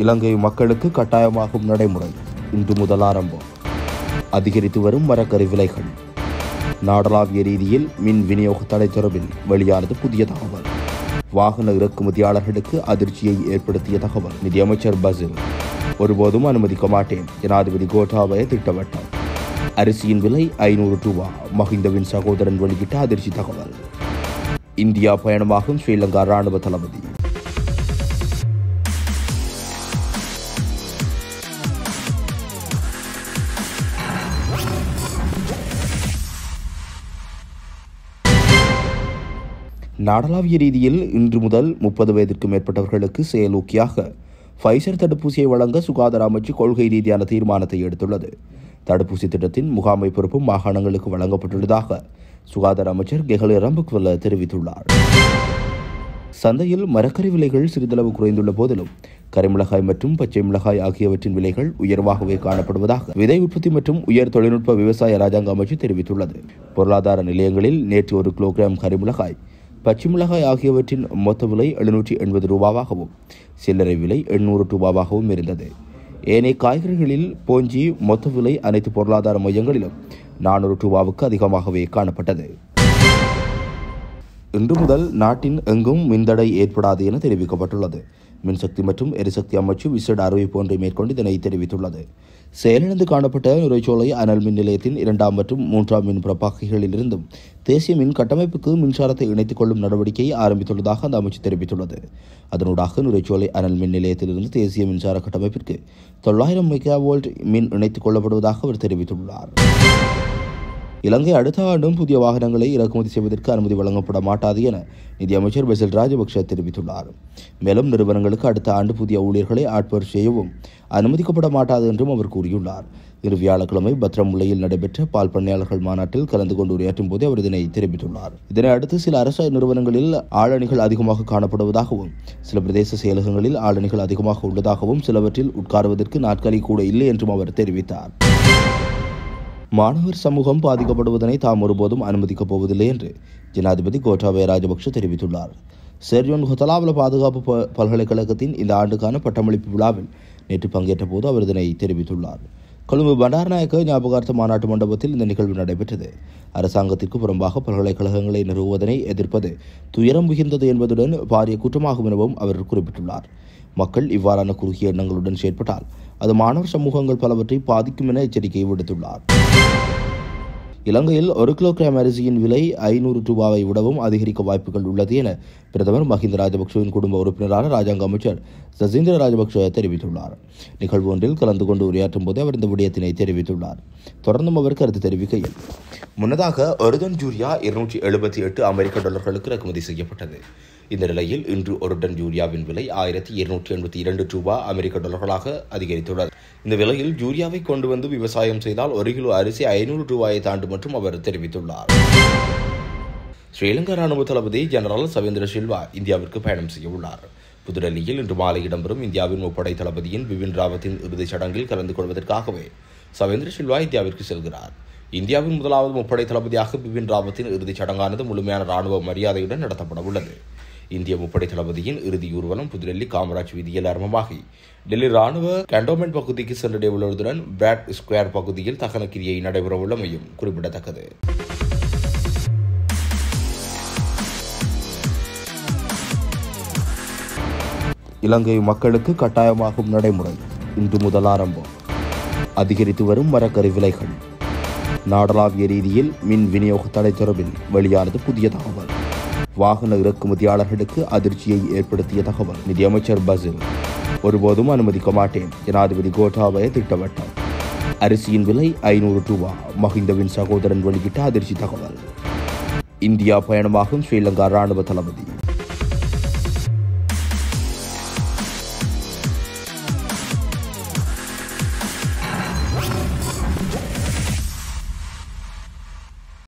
இலங்கை மக்களுக்கு கட்டாயமாகும் நடைமுறை இன்று முதல் ஆரம்பம் அதிகரித்து வரும் மரக்கறி விலைகள் நாடளாவிய ரீதியில் மின் விநியோக தடை தொடர்பில் வெளியானது புதிய தகவல் வாகன இறக்குமதியாளர்களுக்கு அதிர்ச்சியை ஏற்படுத்திய தகவல் நிதியமைச்சர் பசில் ஒருபோதும் அனுமதிக்க மாட்டேன் ஜனாதிபதி கோட்டாபய திட்டவட்டம் அரிசியின் விலை ஐநூறு ரூபா மஹிந்தவின் சகோதரன் வெளியிட்ட அதிர்ச்சி தகவல் இந்தியா பயணமாகும் ஸ்ரீலங்கா ராணுவ தளபதி நாடளாவிய ரீதியில் இன்று முதல் முப்பது வயதிற்கு மேற்பட்டவர்களுக்கு செயலூக்கியாக ஃபைசர் தடுப்பூசியை வழங்க சுகாதார அமைச்சு கொள்கை ரீதியான தீர்மானத்தை எடுத்துள்ளது தடுப்பூசி திட்டத்தின் முகாமை பொறுப்பு மாகாணங்களுக்கு வழங்கப்பட்டுள்ளதாக சுகாதார அமைச்சர் கெஹலே ரம்பக்வல்ல தெரிவித்துள்ளார் சந்தையில் மரக்கறி விலைகள் சிறிதளவு குறைந்துள்ள போதிலும் கரிமிளகாய் மற்றும் பச்சை மிளகாய் ஆகியவற்றின் விலைகள் உயர்வாகவே காணப்படுவதாக விதை உற்பத்தி மற்றும் உயர் தொழில்நுட்ப விவசாய ராஜாங்க அமைச்சு தெரிவித்துள்ளது பொருளாதார நிலையங்களில் நேற்று ஒரு கிலோகிராம் கரிமிளகாய் பச்சை மிளகாய் ஆகியவற்றின் மொத்த விலை எழுநூற்றி எண்பது ரூபாவாகவும் சில்லறை விலை எண்ணூறு ரூபாவாகவும் இருந்தது ஏனைய காய்கறிகளில் போஞ்சி மொத்த விலை அனைத்து பொருளாதார மையங்களிலும் நானூறு ரூபாவுக்கு அதிகமாகவே காணப்பட்டது இன்று முதல் நாட்டின் எங்கும் மின்தடை ஏற்படாது என தெரிவிக்கப்பட்டுள்ளது மின்சக்தி மற்றும் எரிசக்தி அமைச்சு விசேட அறிவிப்பு ஒன்றை மேற்கொண்டு இதனை தெரிவித்துள்ளது செயலிழந்து காணப்பட்ட நுரைச்சோலை அனல் மின் நிலையத்தின் இரண்டாம் மற்றும் மூன்றாம் மின் பிரபாகைகளிலிருந்தும் தேசிய மின் கட்டமைப்புக்கு மின்சாரத்தை இணைத்துக் கொள்ளும் நடவடிக்கை ஆரம்பித்துள்ளதாக அந்த அமைச்சு தெரிவித்துள்ளது அதனூடாக நுரைச்சோலை அனல் மின் நிலையத்திலிருந்து தேசிய மின்சார கட்டமைப்பிற்கு தொள்ளாயிரம் மெகாவோல்ட் மின் இணைத்துக் கொள்ளப்படுவதாக அவர் தெரிவித்துள்ளார் இலங்கை அடுத்த ஆண்டும் புதிய வாகனங்களை இறக்குமதி செய்வதற்கு அனுமதி வழங்கப்பட மாட்டாது என நிதியமைச்சர் பெசில் ராஜபக்ஷ தெரிவித்துள்ளார் மேலும் நிறுவனங்களுக்கு அடுத்த ஆண்டு புதிய ஊழியர்களை ஆட்பேர் செய்யவும் அனுமதிக்கப்பட மாட்டாது என்றும் அவர் கூறியுள்ளார் இன்று வியாழக்கிழமை பத்ரமுல்லையில் நடைபெற்ற பால் பண்ணையாளர்கள் மாநாட்டில் கலந்து கொண்டு உரையாற்றும் போது அவர் இதனை தெரிவித்துள்ளார் இதனை அடுத்து சில அரசு நிறுவனங்களில் ஆளணிகள் அதிகமாக காணப்படுவதாகவும் சில பிரதேச செயலகங்களில் ஆளணிகள் அதிகமாக உள்ளதாகவும் சிலவற்றில் உட்காருவதற்கு நாட்களி கூட இல்லை என்றும் அவர் தெரிவித்தார் மாணவர் சமூகம் பாதிக்கப்படுவதனை தாம் ஒருபோதும் அனுமதிக்கப் போவதில்லை என்று ஜனாதிபதி கோட்டாபய ராஜபக்ஷ தெரிவித்துள்ளார் செர்யோன் ஹொத்தலாவல பாதுகாப்பு ப- பல்கலைக்கழகத்தின் இந்த ஆண்டுக்கான பட்டமளிப்பு விழாவில் நேற்று பங்கேற்ற போது அவர் இதனை தெரிவித்துள்ளார் கொழும்பு பண்டாரநாயக்க ஞாபகார்த்த மாநாட்டு மண்டபத்தில் இந்த நிகழ்வு நடைபெற்றது அரசாங்கத்திற்கு புறம்பாக பல்கலைக்கழகங்களை நிறுவுவதனை எதிர்ப்பது துயரம் மிகுந்தது என்பதுடன் பாரிய குற்றமாகும் எனவும் அவர் குறிப்பிட்டுள்ளார் மக்கள் இவ்வாறான குறுகிய எண்ணங்களுடன் செயற்பட்டால் அது மாணவர் சமூகங்கள் பலவற்றை பாதிக்கும் என எச்சரிக்கை விடுத்துள்ளார் இலங்கையில் ஒரு கிலோகிராம் அரிசியின் விலை ஐநூறு ரூபாவை விடவும் அதிகரிக்க வாய்ப்புகள் உள்ளது என பிரதமர் மஹிந்த ராஜபக்சவின் குடும்ப உறுப்பினரான ராஜாங்க அமைச்சர் சசீந்திர ராஜபக்ஷ தெரிவித்துள்ளார் நிகழ்வு ஒன்றில் கலந்து கொண்டு உரையாற்றும் போது அவர் இந்த விடயத்தினை தெரிவித்துள்ளார் தொடர்ந்தும் அவர் கருத்து தெரிவிக்கையில் முன்னதாக ஒரு டன் யூரியா இருநூற்றி எழுபத்தி எட்டு அமெரிக்க டாலர்களுக்கு இறக்குமதி செய்யப்பட்டது இந்த நிலையில் இன்று ஒரு டன் யூரியாவின் விலை ஆயிரத்தி இருநூற்றி எண்பத்தி இரண்டு ரூபாய் அமெரிக்க டாலர்களாக அதிகரித்துள்ளது இந்த விலையில் யூரியாவை கொண்டு வந்து விவசாயம் செய்தால் ஒரு கிலோ அரிசி ஐநூறு ரூபாயை தாண்டும் மற்றும் அவர் தெரிவித்துள்ளார் ஸ்ரீலங்கா ராணுவ தளபதி ஜெனரல் சவேந்திர சில்வா இந்தியாவிற்கு பயணம் செய்ய உள்ளார் புதுடெல்லியில் இன்று மாலை இடம்பெறும் இந்தியாவின் முப்படை தளபதியின் பிபின் ராவத்தின் இறுதிச் சடங்கில் கலந்து கொள்வதற்காகவே சவேந்திர சில்வா இந்தியாவிற்கு செல்கிறார் இந்தியாவின் முதலாவது முப்படை தளபதியாக பிபின் ராவத்தின் இறுதிச் சடங்கானது முழுமையான ராணுவ மரியாதையுடன் நடத்தப்பட உள்ளது இந்திய முப்படை தளபதியின் இறுதி ஊர்வலம் புதுடெல்லி காமராஜ் வீதியில் ஆரம்பமாகி டெல்லி ராணுவ கண்டோன்மெண்ட் பகுதிக்கு சென்றடைய உள்ளதுடன் பிராட் ஸ்கொயர் பகுதியில் தகனக்கிரியை நடைபெற உள்ளமையும் குறிப்பிடத்தக்கது இலங்கை மக்களுக்கு கட்டாயமாகும் நடைமுறை இன்று முதல் ஆரம்பம் அதிகரித்து வரும் மரக்கறி விலைகள் நாடளாவிய ரீதியில் மின் விநியோக தடை தொடர்பில் வெளியானது புதிய தகவல் வாகன இறக்குமதியாளர்களுக்கு அதிர்ச்சியை ஏற்படுத்திய தகவல் நிதியமைச்சர் பசில் ஒருபோதும் அனுமதிக்க மாட்டேன் ஜனாதிபதி கோட்டாபய திட்டவட்டம் அரிசியின் விலை ஐநூறு ரூபா மஹிந்தவின் சகோதரன் வெளியிட்ட அதிர்ச்சி தகவல் இந்தியா பயணமாகும் ஸ்ரீலங்கா ராணுவ தளபதி